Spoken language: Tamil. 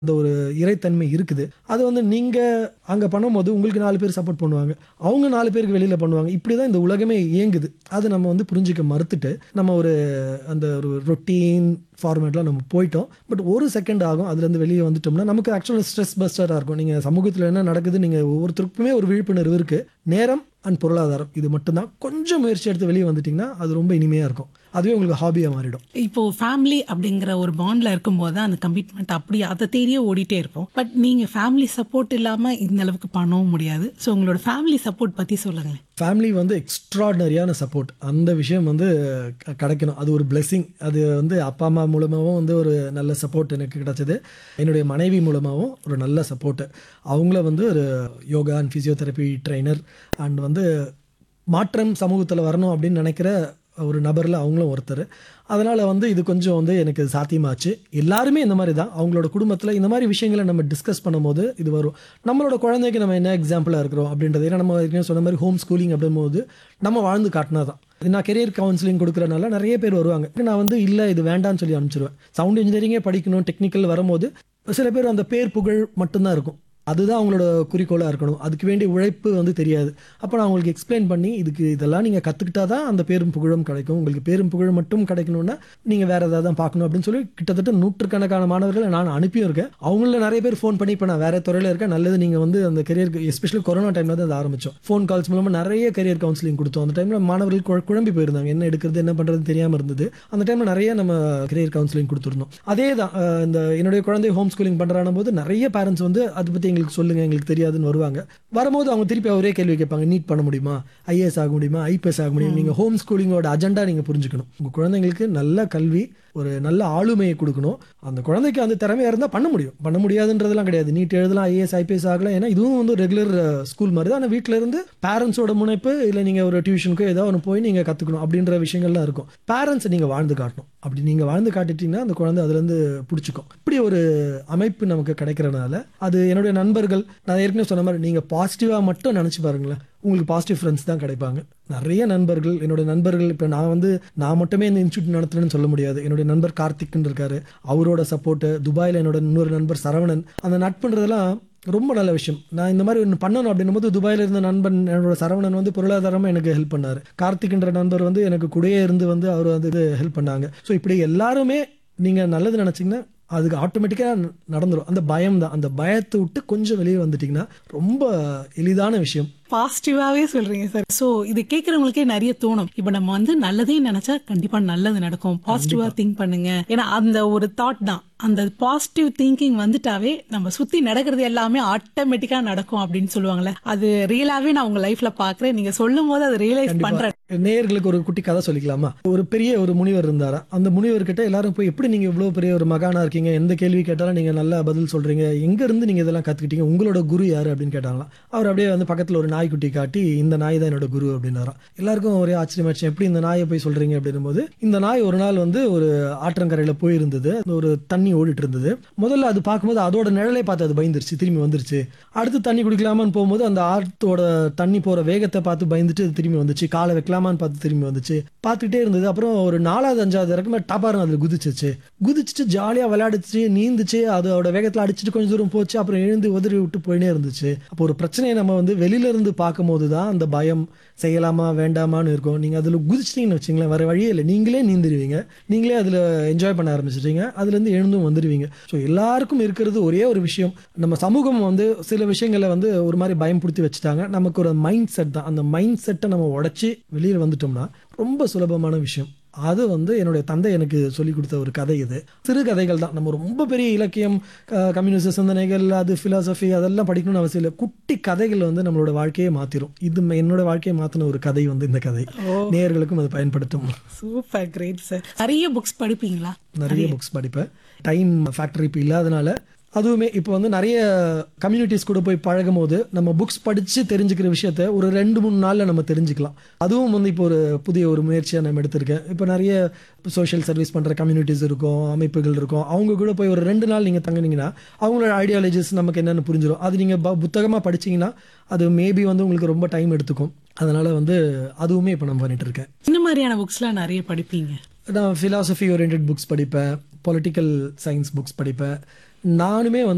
அந்த ஒரு இறைத்தன்மை இருக்குது அது வந்து நீங்க அங்க பண்ணும்போது உங்களுக்கு நாலு பேர் சப்போர்ட் பண்ணுவாங்க அவங்க நாலு பேருக்கு வெளியில பண்ணுவாங்க இப்படிதான் இந்த உலகமே இயங்குது அது நம்ம வந்து புரிஞ்சுக்க மறுத்துட்டு நம்ம ஒரு அந்த ஒரு ரொட்டீன் ஃபார்மேட்லாம் நம்ம போயிட்டோம் பட் ஒரு செகண்ட் ஆகும் அதுலேருந்து வெளியே வந்துட்டோம்னா நமக்கு ஆக்சுவலாக ஸ்ட்ரெஸ் பஸ்டராக இருக்கும் நீங்கள் சமூகத்தில் என்ன நடக்குது நீங்கள் ஒவ்வொருத்தருக்குமே ஒரு விழிப்புணர்வு இருக்குது நேரம் அண்ட் பொருளாதாரம் இது மட்டும்தான் கொஞ்சம் முயற்சி எடுத்து வெளியே வந்துட்டிங்கன்னா அது ரொம்ப இனிமையாக இருக்கும் அதுவே உங்களுக்கு ஹாபியாக மாறிடும் இப்போ ஃபேமிலி அப்படிங்கிற ஒரு பாண்ட்ல இருக்கும்போது அந்த கமிட்மெண்ட் அப்படி அதை தேடியே ஓடிட்டே இருப்போம் பட் நீங்க ஃபேமிலி சப்போர்ட் இல்லாம இந்த அளவுக்கு பண்ணவும் முடியாது ஸோ உங்களோட ஃபேமிலி சப்போர்ட் பத்தி சொல்லுங்களேன் ஃபேமிலி வந்து எக்ஸ்ட்ராடினரியான சப்போர்ட் அந்த விஷயம் வந்து க- கிடைக்கணும் அது ஒரு blessing அது வந்து அப்பா அம்மா மூலமாகவும் வந்து ஒரு நல்ல சப்போர்ட் எனக்கு கிடைச்சது என்னுடைய மனைவி மூலமாகவும் ஒரு நல்ல சப்போர்ட் அவங்கள வந்து ஒரு yoga and physiotherapy trainer and வந்து மாற்றம் சமூகத்தில் வரணும் அப்படின்னு நினைக்கிற ஒரு நபரில் அவங்களும் ஒருத்தர் அதனால் வந்து இது கொஞ்சம் வந்து எனக்கு சாத்தியமாச்சு எல்லாருமே இந்த மாதிரி தான் அவங்களோட குடும்பத்தில் இந்த மாதிரி விஷயங்களை நம்ம டிஸ்கஸ் பண்ணும்போது இது வரும் நம்மளோட குழந்தைக்கு நம்ம என்ன எக்ஸாம்பிளாக இருக்கிறோம் அப்படின்றது ஏன்னா நம்ம ஏற்கனவே சொன்ன மாதிரி ஹோம் ஸ்கூலிங் அப்படிங்கும்போது நம்ம வாழ்ந்து காட்டினா தான் நான் கெரியர் கவுன்சிலிங் கொடுக்குறனால நிறைய பேர் வருவாங்க நான் வந்து இல்லை இது வேண்டாம்னு சொல்லி அனுப்பிச்சிருவேன் சவுண்ட் இன்ஜினியரிங்கே படிக்கணும் டெக்னிக்கல் வரும்போது சில பேர் அந்த பேர் புகழ் மட்டும்தான் இருக்கும் அதுதான் அவங்களோட குறிக்கோளாக இருக்கணும் அதுக்கு வேண்டிய உழைப்பு வந்து தெரியாது அப்போ நான் அவங்களுக்கு எக்ஸ்பிளைன் பண்ணி இதுக்கு இதெல்லாம் நீங்கள் கற்றுக்கிட்டா தான் அந்த பேரும் புகழும் கிடைக்கும் உங்களுக்கு பேரும் புகழும் மட்டும் கிடைக்கணும்னா நீங்கள் வேறு ஏதாவது தான் பார்க்கணும் அப்படின்னு சொல்லி கிட்டத்தட்ட நூற்றுக்கணக்கான மாணவர்களை நான் அனுப்பியும் இருக்கேன் அவங்கள நிறைய பேர் ஃபோன் பண்ணி இப்போ நான் வேறு துறையில் இருக்கேன் நல்லது நீங்கள் வந்து அந்த கெரியருக்கு எஸ்பெஷலி கொரோனா டைமில் தான் அது ஆரம்பித்தோம் ஃபோன் கால்ஸ் மூலமாக நிறைய கெரியர் கவுன்சிலிங் கொடுத்தோம் அந்த டைமில் மாணவர்கள் குழ- குழம்பி போயிருந்தாங்க என்ன எடுக்கிறது என்ன பண்ணுறது தெரியாமல் இருந்தது அந்த டைமில் நிறைய நம்ம கெரியர் கவுன்சிலிங் கொடுத்துருந்தோம் அதே தான் அஹ், இந்த என்னுடைய குழந்தை ஹோம் ஸ்கூலிங் பண்ணுறான போது நிறைய பேரண்ட்ஸ் வந்து அதை பற்றி எங்களுக்கு சொல்லுங்கள் எங்களுக்கு தெரியாதுன்னு வருவாங்க வரும்போது அவங்க திருப்பி ஒரே கேள்வி கேட்பாங்க நீட் பண்ண முடியுமா ஐஏஎஸ் ஆக முடியுமா ஐபிஎஸ் ஆக முடியும் நீங்கள் ஹோம் ஸ்கூலிங்கோட அஜெண்டா நீங்கள் புரிஞ்சுக்கணும் உங்கள் குழந்தைங்களுக்கு நல்ல கல்வி ஒரு நல்ல ஆளுமையை கொடுக்கணும் அந்த குழந்தைக்கு அந்த திறமையாக இருந்தால் பண்ண முடியும் பண்ண முடியாதுன்றதெல்லாம் கிடையாது நீட் எழுதலாம் ஐஏஎஸ் ஐபிஎஸ் ஆகலாம் ஏன்னா இதுவும் வந்து ஒரு ரெகுலர் ஸ்கூல் மாதிரி தான் ஆனால் வீட்டில் இருந்து பேரண்ட்ஸோட முனைப்பு இல்லை நீங்கள் ஒரு டியூஷனுக்கோ ஏதோ ஒன்று போய் நீங்கள் கற்றுக்கணும் அப்படின்ற விஷயங்கள்லாம் இருக்கும் பேரண்ட்ஸ் நீங்கள் வாழ்ந்து காட்டணும் அப்படி நீங்கள் வாழ்ந்து காட்டிட்டீங்கன்னா அந்த குழந்தை அதுலேருந்து பிடிச்சிக்கும் இப்படி ஒரு அமைப்பு நமக்கு கிடைக்கிறனால அது என்னுடைய நண்பர்கள் நான் ஏற்கனவே சொன்ன மாதிரி நீங்கள் பாசிட்டிவாக மட்டும் நினச்சி பாருங்களேன் உங்களுக்கு பாசிட்டிவ் ஃப்ரெண்ட்ஸ் தான் கிடைப்பாங்க நிறைய நண்பர்கள் என்னோட நண்பர்கள் இப்போ நான் வந்து நான் மட்டுமே இந்த இன்ஸ்டியூட் நடத்துறேன்னு சொல்ல முடியாது என்னுடைய நண்பர் கார்த்திக்னு இருக்காரு அவரோட சப்போர்ட்டு துபாயில் என்னோட இன்னொரு நண்பர் சரவணன் அந்த நட்புன்றதெல்லாம் ரொம்ப நல்ல விஷயம் நான் இந்த மாதிரி ஒன்று பண்ணணும் அப்படின்னும் போது துபாயில் இருந்த நண்பன் என்னோட சரவணன் வந்து பொருளாதாரமாக எனக்கு ஹெல்ப் பண்ணார் கார்த்திக்ன்ற நண்பர் வந்து எனக்கு கூடயே இருந்து வந்து அவர் வந்து ஹெல்ப் பண்ணாங்க ஸோ இப்படி எல்லாருமே நீங்கள் நல்லது நினச்சிங்கன்னா அதுக்கு ஆட்டோமேட்டிக்காக நடந்துரும் அந்த பயம் தான் அந்த பயத்தை விட்டு கொஞ்சம் வெளியே வந்துட்டிங்கன்னா ரொம்ப எளிதான விஷயம் பாசிட்டிவாவே சொல்றீங்க சார் சோ இது கேட்கறவங்களுக்கே நிறைய தோணும் இப்ப நம்ம வந்து நல்லதே நினைச்சா கண்டிப்பா நல்லது நடக்கும் பாசிட்டிவா திங்க் பண்ணுங்க ஏன்னா அந்த ஒரு தாட் தான் அந்த பாசிட்டிவ் திங்கிங் வந்துட்டாவே நம்ம சுத்தி நடக்கிறது எல்லாமே ஆட்டோமேட்டிக்கா நடக்கும் அப்படின்னு சொல்லுவாங்கல்ல அது ரியலாவே நான் உங்க லைஃப்ல பாக்குறேன் நீங்க சொல்லும் போது அதை ரியலைஸ் பண்றேன் நேயர்களுக்கு ஒரு குட்டி கதை சொல்லிக்கலாமா ஒரு பெரிய ஒரு முனிவர் இருந்தாரா அந்த முனிவர்கிட்ட எல்லாரும் போய் எப்படி நீங்க இவ்வளவு பெரிய ஒரு மகானா இருக்கீங்க எந்த கேள்வி கேட்டாலும் நீங்க நல்லா பதில் சொல்றீங்க எங்க இருந்து நீங்க இதெல்லாம் கத்துக்கிட்டீங்க உங்களோட குரு யாரு அப்படின்னு கேட்டாங்களாம் அவர் அப்படியே வந்து பக்கத்துல ஒரு நாய்க்குட்டி காட்டி இந்த நாய் தான் என்னோட குரு அப்படின்னாராம் எல்லாருக்கும் ஒரே ஆச்சரியமாச்சு எப்படி இந்த நாயை போய் சொல்றீங்க அப்படின்னும் போது இந்த நாய் ஒரு நாள் வந்து ஒரு ஆற்றங்கரையில போயிருந்தது அந்த ஒரு தண்ணி ஓடிட்டு இருந்தது முதல்ல அது பார்க்கும்போது அதோட நிழலை பார்த்து அது பயந்துருச்சு திரும்பி வந்துருச்சு அடுத்து தண்ணி குடிக்கலாமான்னு போகும்போது அந்த ஆற்றோட தண்ணி போற வேகத்தை பார்த்து பயந்துட்டு அது திரும்பி வந்துச்சு காலை வைக்கலாமான்னு பார்த்து திரும்பி வந்துச்சு பார்த்துக்கிட்டே இருந்தது அப்புறம் ஒரு நாலாவது அஞ்சாவது இறக்குமே டபாரம் அதில் குதிச்சிச்சு குதிச்சுட்டு ஜாலியாக விளையாடுச்சு நீந்துச்சு அதோட வேகத்தில் அடிச்சுட்டு கொஞ்சம் தூரம் போச்சு அப்புறம் எழுந்து உதறி விட்டு போயினே இருந்துச்சு அப்போ ஒரு பிரச்சனையை நம்ம வந்து வெளியில இருந்து பார்க்கும்போது தான் அந்த பயம் செய்யலாமா வேண்டாமான்னு இருக்கும் நீங்கள் அதில் குதிச்சிட்டிங்கன்னு வச்சுங்களேன் வேற வழியே இல்லை நீங்களே நீந்திருவீங்க நீங்களே அதில் என்ஜாய் பண்ண ஆரம்பிச்சிட்டீங்க அதுலேருந்து எழுந்தும் வந்துடுவீங்க ஸோ எல்லாருக்கும் இருக்கிறது ஒரே ஒரு விஷயம் நம்ம சமூகம் வந்து சில விஷயங்களை வந்து ஒரு மாதிரி பயம்படுத்தி வச்சுட்டாங்க நமக்கு ஒரு மைண்ட் செட் தான் அந்த மைண்ட் செட்டை நம்ம உடச்சி வெளியில் வந்துட்டோம்னா ரொம்ப சுலபமான விஷயம் அது வந்து என்னுடைய தந்தை எனக்கு சொல்லி கொடுத்த ஒரு கதை இது சிறு கதைகள் தான் நம்ம ரொம்ப பெரிய இலக்கியம் கம்யூனிஸ்ட் சிந்தனைகள் அது ஃபிலாசபி அதெல்லாம் படிக்கணும்னு அவசியம் இல்லை குட்டி கதைகள் வந்து நம்மளோட வாழ்க்கையை மாத்திரும் இது என்னோட வாழ்க்கையை மாத்தின ஒரு கதை வந்து இந்த கதை நேயர்களுக்கும் அது பயன்படுத்தும் சூப்பர் கிரேட் சார் நிறைய புக்ஸ் படிப்பீங்களா நிறைய புக்ஸ் படிப்பேன் டைம் ஃபேக்டரி இப்போ இல்லாதனால அதுவுமே இப்போ வந்து நிறைய கம்யூனிட்டிஸ் கூட போய் பழகும் போது நம்ம புக்ஸ் படித்து தெரிஞ்சுக்கிற விஷயத்த ஒரு ரெண்டு மூணு நாளில் நம்ம தெரிஞ்சுக்கலாம் அதுவும் வந்து இப்போ ஒரு புதிய ஒரு முயற்சியாக நம்ம எடுத்திருக்கேன் இப்போ நிறைய சோஷியல் சர்வீஸ் பண்ணுற கம்யூனிட்டிஸ் இருக்கும் அமைப்புகள் இருக்கும் அவங்க கூட போய் ஒரு ரெண்டு நாள் நீங்கள் தங்குனீங்கன்னா அவங்களோட ஐடியாலஜிஸ் நமக்கு என்னென்னு புரிஞ்சிடும் அது நீங்கள் புத்தகமாக படிச்சீங்கன்னா அது மேபி வந்து உங்களுக்கு ரொம்ப டைம் எடுத்துக்கும் அதனால் வந்து அதுவுமே இப்போ நம்ம பண்ணிட்டு இருக்கேன் இந்த மாதிரியான புக்ஸ்லாம் நிறைய படிப்பீங்க நான் ஃபிலாசபி ஓரியன்ட் புக்ஸ் படிப்பேன் பொலிட்டிக்கல் சயின்ஸ் புக்ஸ் படிப்பேன் நானுமே வந்து